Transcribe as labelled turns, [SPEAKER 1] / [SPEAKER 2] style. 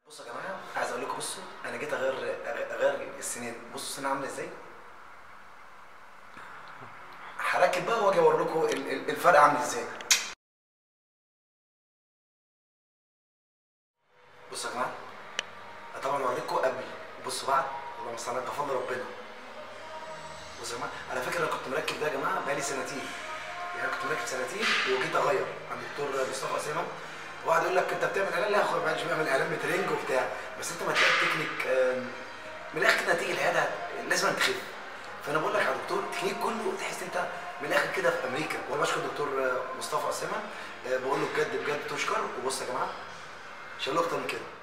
[SPEAKER 1] بصوا يا جماعه عايز اقول لكم بصوا انا جيت اغير أغ- اغير السنين بصوا السنه عامله ازاي هركب بقى واجي اوري لكم ال- ال- الفرق عامل ازاي بصوا يا جماعه أنا طبعا اوريكم قبل بصوا بعد اللهم صل على النبي، بفضل ربنا بصوا يا جماعه على فكره انا كنت مركب ده يا جماعه بقالي سنتين يعني أنا كنت مركب سنتين وجيت اغير عند الدكتور مصطفى اسامه وقعد يقول لك انت بتعمل اعلان لا يا اخويا ما حدش بيعمل اعلان بترنج وبتاع بس انت ما تلاقي التكنيك آم، من الاخر كده هتيجي العياده لازم تخف فانا بقول لك يا دكتور التكنيك كله تحس انت من الاخر كده في امريكا وانا بشكر الدكتور آه، مصطفى اسامه آه، بقول له بجد بجد تشكر وبص يا جماعه مش هقول له اكتر من كده